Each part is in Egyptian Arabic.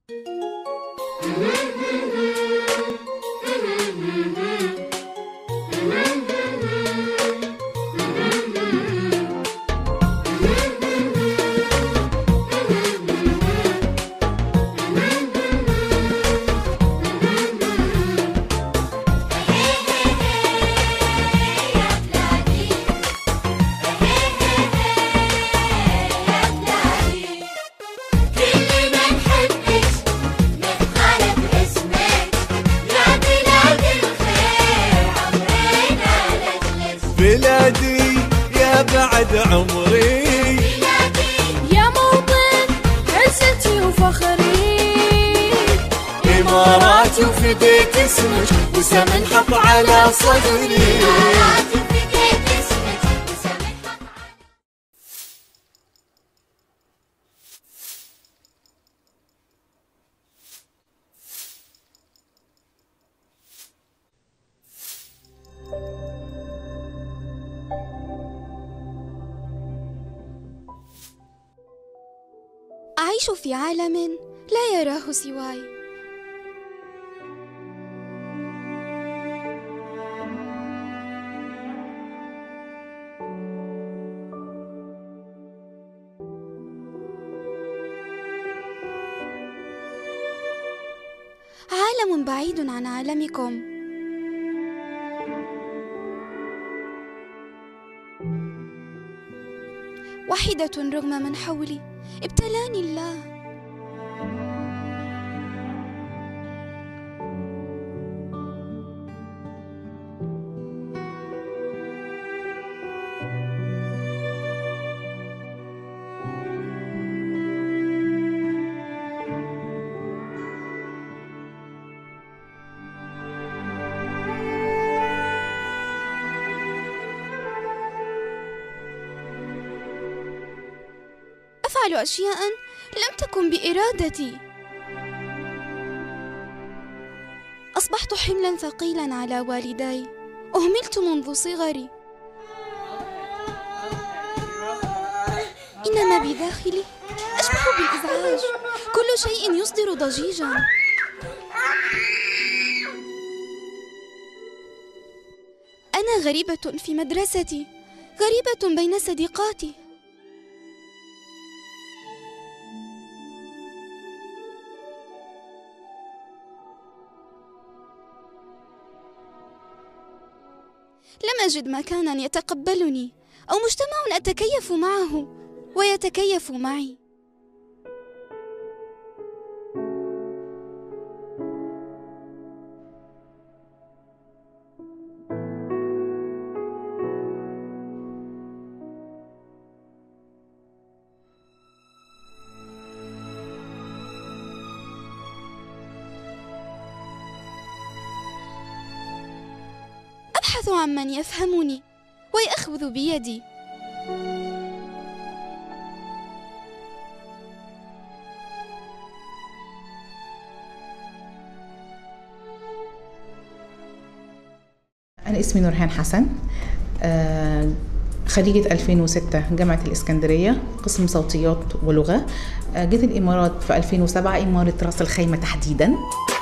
كل ما نحبك نتخالف اسمك يا بلاد الخير عمرنا لجلس بلادي يا بعد عمري يا موطن عزتي وفخري إماراتي وفديت اسمك وسمن حط على صدري إماراتي فديت اسمك وسمحك أعيش في عالم لا يراه سواي عالم بعيد عن عالمكم وحيدة رغم من حولي ابتلاني الله أفعل أشياء لم تكن بإرادتي أصبحت حملا ثقيلا على والدي أهملت منذ صغري إن ما بداخلي أشبه بالإزعاج كل شيء يصدر ضجيجا أنا غريبة في مدرستي غريبة بين صديقاتي لم أجد مكانا يتقبلني أو مجتمع أتكيف معه ويتكيف معي أبحث عن من يفهمني ويأخذ بيدي أنا اسمي نورهان حسن آه، خريجة 2006 جامعة الإسكندرية قسم صوتيات ولغة آه، جيت الإمارات في 2007 إمارة راس الخيمة تحديداً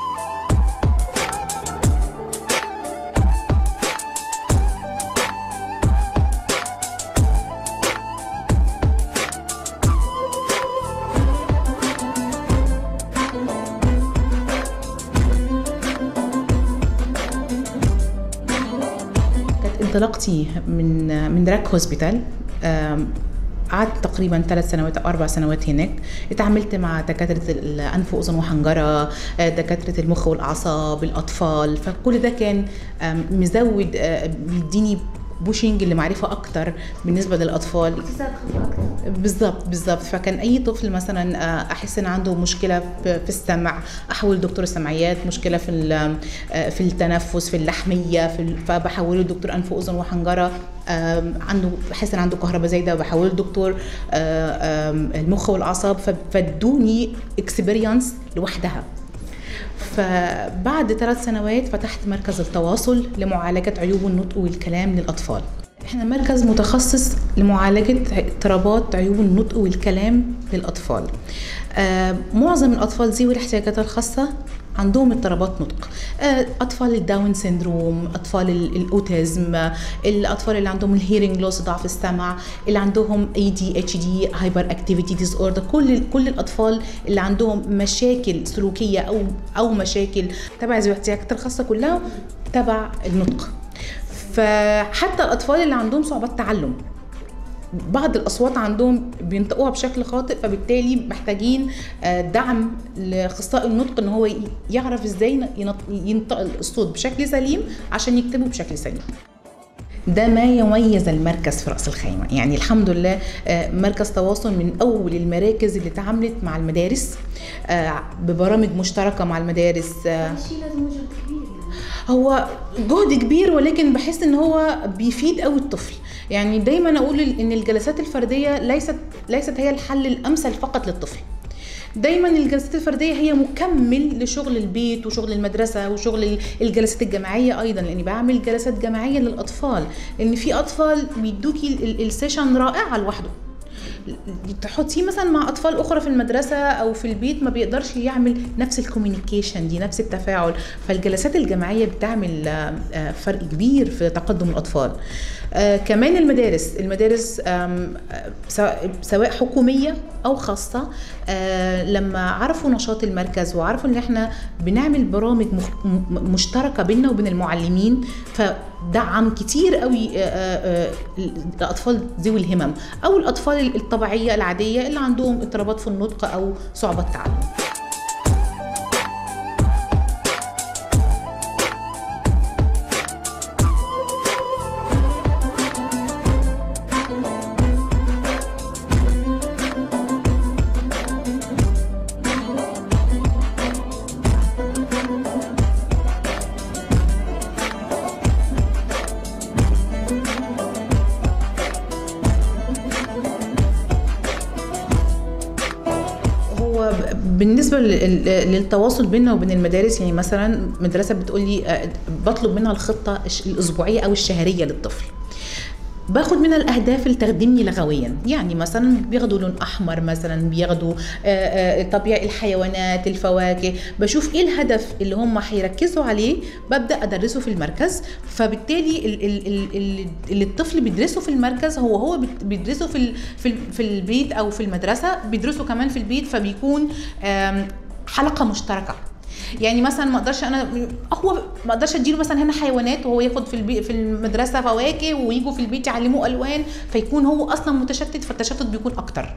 كانت انطلاقتي من من راك هوسبيتال آم، قعدت تقريبا ثلاث سنوات او اربع سنوات هناك اتعاملت مع دكاتره الانف واذن وحنجره آه، دكاتره المخ والاعصاب الاطفال فكل ده كان آم، مزود آه، بيديني بوشنج لمعرفه اكتر بالنسبه للاطفال بالظبط بالظبط فكان اي طفل مثلا آه، احس ان عنده مشكله في في السمع احول دكتور السمعيات مشكله في ال- آه، في التنفس في اللحميه في ال- فبحوله لدكتور انف واذن وحنجره آم، عنده بحس ان عنده كهرباء زايده بحوله لدكتور آه، آم، المخ والاعصاب ف- فادوني اكسبيرينس لوحدها فبعد ثلاث سنوات فتحت مركز التواصل لمعالجة عيوب النطق والكلام للأطفال احنا مركز متخصص لمعالجة اضطرابات عيوب النطق والكلام للأطفال آه معظم الأطفال ذوي الاحتياجات الخاصة عندهم اضطرابات نطق آه، اطفال الداون سيندروم اطفال ال- الاوتيزم آه، الاطفال اللي عندهم الهيرنج لوس ضعف السمع اللي عندهم اي دي اتش دي هايبر اكتيفيتي ديس اوردر كل كل الاطفال اللي عندهم مشاكل سلوكيه او او مشاكل تبع ذوي الاحتياجات الخاصه كلها تبع النطق فحتى الاطفال اللي عندهم صعوبات تعلم بعض الاصوات عندهم بينطقوها بشكل خاطئ فبالتالي محتاجين آه، دعم لاخصائي النطق ان هو ي- يعرف ازاي ينط- ينطق الصوت بشكل سليم عشان يكتبه بشكل سليم ده ما يميز المركز في راس الخيمه يعني الحمد لله آه، مركز تواصل من اول المراكز اللي اتعاملت مع المدارس آه، ببرامج مشتركه مع المدارس آه، شيء لازم وجهد كبير يعني هو جهد كبير ولكن بحس ان هو بيفيد قوي الطفل يعني دايما اقول ان الجلسات الفرديه ليست ليست هي الحل الامثل فقط للطفل دايما الجلسات الفرديه هي مكمل لشغل البيت وشغل المدرسه وشغل الجلسات الجماعيه ايضا لاني بعمل جلسات جماعيه للاطفال لان في اطفال بيدوكي ال- ال- السيشن رائعه لوحده تحطيه مثلا مع اطفال اخرى في المدرسه او في البيت ما بيقدرش يعمل نفس الكوميونيكيشن دي نفس التفاعل فالجلسات الجماعيه بتعمل آه، آه، فرق كبير في تقدم الاطفال آه، كمان المدارس المدارس آم، آه، سواء- سواء حكوميه او خاصه آه، لما عرفوا نشاط المركز وعرفوا ان احنا بنعمل برامج مخ- م- مشتركه بيننا وبين المعلمين فدعم كتير قوي آه، آه، آه، الاطفال ذوي الهمم او الاطفال الطبيعيه العاديه اللي عندهم اضطرابات في النطق او صعوبات تعلم هو ب- بالنسبه لل- لل- للتواصل بيننا وبين المدارس يعني مثلا مدرسه بتقول لي آه، بطلب منها الخطه الش- الاسبوعيه او الشهريه للطفل باخد منها الاهداف اللي تخدمني لغويا يعني مثلا بياخدوا لون احمر مثلا بياخدوا آه، آه، طبيعي الحيوانات الفواكه بشوف ايه الهدف اللي هم هيركزوا عليه ببدا ادرسه في المركز فبالتالي ال- ال- ال- ال- اللي الطفل بيدرسه في المركز هو هو بت- بيدرسه في ال- في ال- في البيت او في المدرسه بيدرسه كمان في البيت فبيكون آم، حلقه مشتركه يعني مثلا ما اقدرش انا هو ما اقدرش اديله مثلا هنا حيوانات وهو ياخد في البي في المدرسه فواكه ويجوا في البيت يعلموه الوان فيكون هو اصلا متشتت فالتشتت بيكون اكتر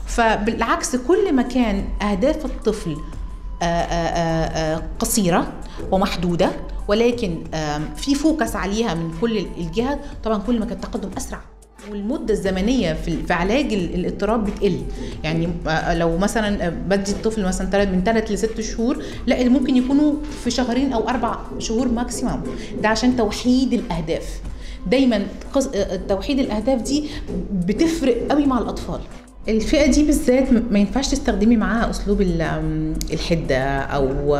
فبالعكس كل ما كان اهداف الطفل آه، آه، آه، آه، قصيره ومحدوده ولكن آم، في فوكس عليها من كل الجهات طبعا كل ما كان التقدم اسرع والمده الزمنيه في في علاج ال- الاضطراب بتقل يعني آه، لو مثلا آه، بدي الطفل مثلا تلات من ثلاث لست شهور لا ممكن يكونوا في شهرين او اربع شهور ماكسيمم ده عشان توحيد الاهداف دايما قص- آه، توحيد الاهداف دي بتفرق قوي مع الاطفال الفئه دي بالذات م- ما ينفعش تستخدمي معاها اسلوب ال- آم، الحده او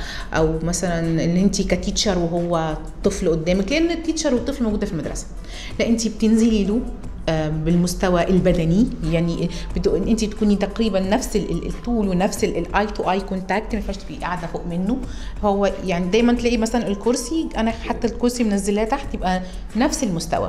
او مثلا ان انت كتيتشر وهو طفل قدامك لان التيتشر والطفل موجوده في المدرسه لا انت بتنزلي له آه، بالمستوى البدني يعني بدو ان انت تكوني تقريبا نفس ال- ال- الطول ونفس الاي تو اي كونتاكت ما ينفعش تبقي قاعده فوق منه هو يعني دايما تلاقي مثلا الكرسي انا حتى الكرسي منزلاه تحت يبقى نفس المستوى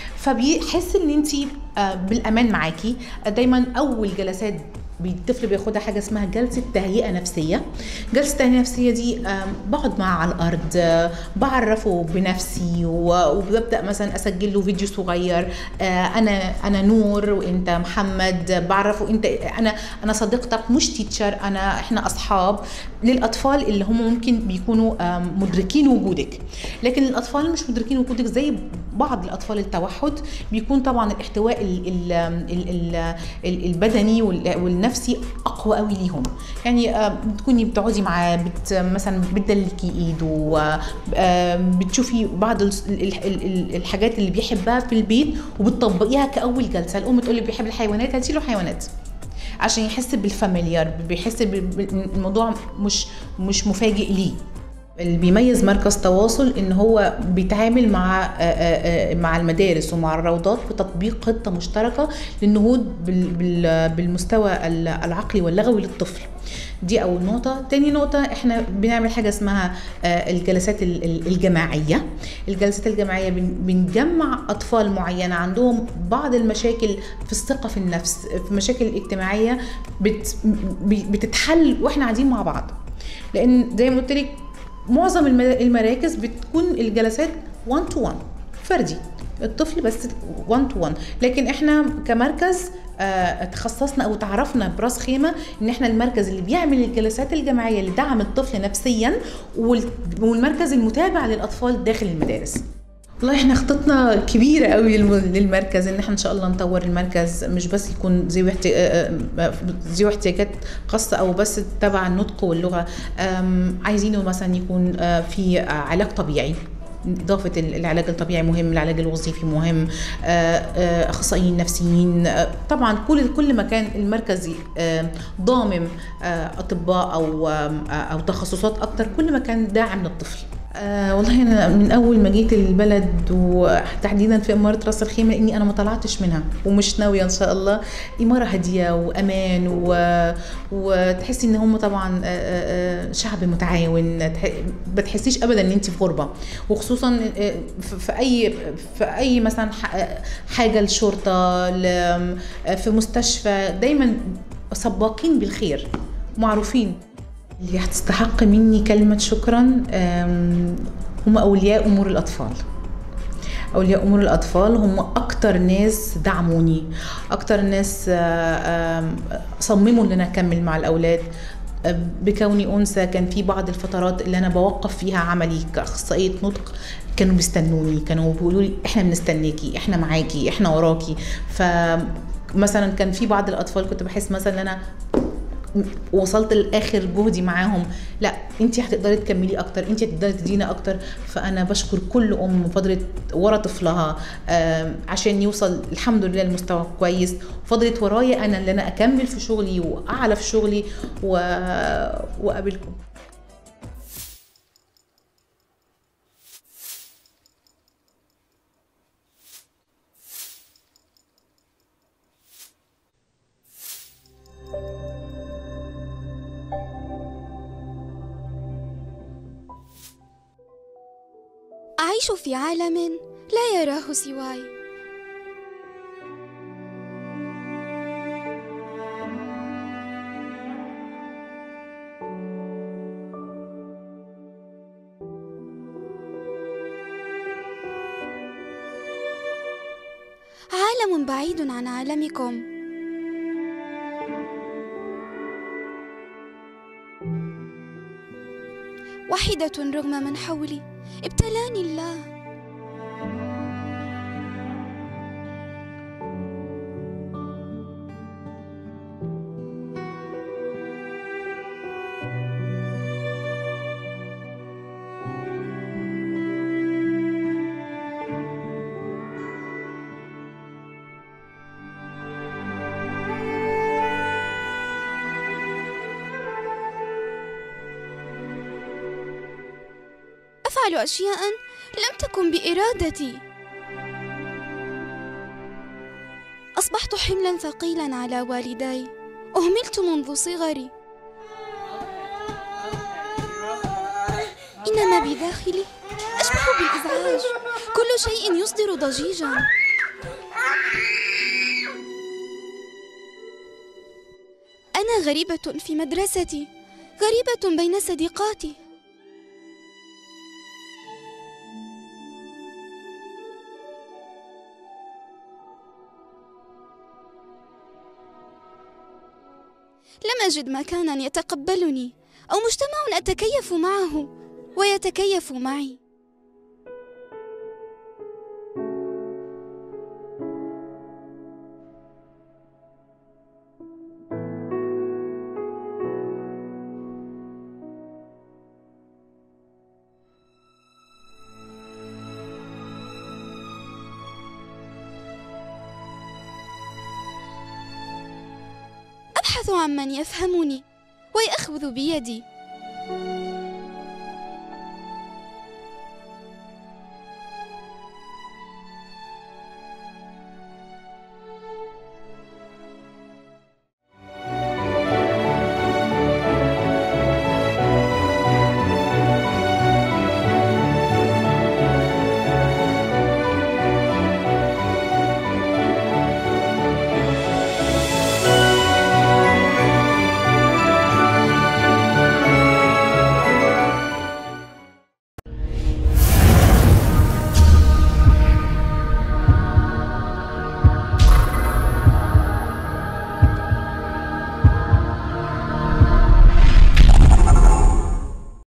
فبيحس ان انت بالامان معاكي دايما اول جلسات بي- الطفل بياخدها حاجه اسمها جلسه تهيئه نفسيه جلسه تهيئه نفسيه دي آم، بقعد معاه على الارض آه، بعرفه بنفسي و- وببدا مثلا اسجل له فيديو صغير آه، انا انا نور وانت محمد بعرفه انت انا انا صديقتك مش تيتشر انا احنا اصحاب للاطفال اللي هم ممكن بيكونوا آم، مدركين وجودك لكن الاطفال اللي مش مدركين وجودك زي بعض الاطفال التوحد بيكون طبعا الاحتواء ال ال ال ال ال البدني وال- والنفسي اقوى قوي ليهم يعني آه، بتكوني بتقعدي معاه بت مثلا بتدلكي ايده آه، بتشوفي بعض ال- ال- ال- ال- الحاجات اللي بيحبها في البيت وبتطبقيها كاول جلسه الام تقول لك بيحب الحيوانات هاتي له حيوانات عشان يحس بالفاميليار بيحس بال- بال- الموضوع مش مش مفاجئ ليه اللي بيميز مركز تواصل ان هو بيتعامل مع آه، آه، آه، مع المدارس ومع الروضات بتطبيق خطه مشتركه للنهوض بال- بال- بالمستوى ال- العقلي واللغوي للطفل دي اول نقطه تاني نقطه احنا بنعمل حاجه اسمها آه، الجلسات ال- ال- الجماعيه الجلسات الجماعيه بن- بنجمع اطفال معينه عندهم بعض المشاكل في الثقه في النفس في مشاكل اجتماعيه بت ب- بتتحل واحنا قاعدين مع بعض لان زي ما قلت لك معظم الم- المراكز بتكون الجلسات 1 تو 1 فردي الطفل بس 1 تو 1 لكن احنا كمركز آه، تخصصنا او تعرفنا براس خيمه ان احنا المركز اللي بيعمل الجلسات الجماعيه لدعم الطفل نفسيا وال- والمركز المتابع للاطفال داخل المدارس والله احنا خطتنا كبيره قوي للم- للمركز ان احنا ان شاء الله نطور المركز مش بس يكون ذوي احت- آه، آه، ذوي احتياجات خاصه او بس تبع النطق واللغه آم، عايزينه مثلا يكون آه، في آه، علاج طبيعي إضافة ال- العلاج الطبيعي مهم، العلاج الوظيفي مهم، آه، آه، أخصائيين نفسيين، آه، طبعا كل كل ما كان المركز آه، ضامن آه، أطباء أو آم، آه، أو تخصصات أكتر كل ما كان داعم للطفل. آه والله انا من اول ما جيت البلد وتحديدا في اماره راس الخيمه لاني انا ما طلعتش منها ومش ناويه ان شاء الله اماره هاديه وامان و... وتحسي ان هم طبعا آه، آه، آه، شعب متعاون تح- ما تحسيش ابدا ان انت في غربه وخصوصا آه، في في اي في اي مثلا ح- حاجه لشرطه ل- في مستشفى دايما سباقين بالخير معروفين اللي هتستحق مني كلمة شكرا أم، هم أولياء أمور الأطفال أولياء أمور الأطفال هم أكتر ناس دعموني أكتر ناس آه، آم، صمموا إن أنا أكمل مع الأولاد آه، بكوني أنثى كان في بعض الفترات اللي أنا بوقف فيها عملي كأخصائية نطق كانوا بيستنوني كانوا بيقولوا لي احنا بنستناكي احنا معاكي احنا وراكي فمثلا كان في بعض الاطفال كنت بحس مثلا ان انا وصلت لاخر جهدي معاهم لا انت هتقدري تكملي اكتر انت هتقدري تدينا اكتر فانا بشكر كل ام فضلت ورا طفلها آم، عشان يوصل الحمد لله لمستوى كويس فضلت ورايا انا اللي انا اكمل في شغلي واعلى في شغلي و... واقابلكم أعيش في عالم لا يراه سواي عالم بعيد عن عالمكم وحيدة رغم من حولي ابتلاني الله أفعل أشياء لم تكن بإرادتي أصبحت حملا ثقيلا على والدي أهملت منذ صغري إن ما بداخلي أشبه بالإزعاج كل شيء يصدر ضجيجا أنا غريبة في مدرستي غريبة بين صديقاتي لم أجد مكانا يتقبلني أو مجتمع أتكيف معه ويتكيف معي أبحث عن من يفهمني ويأخذ بيدي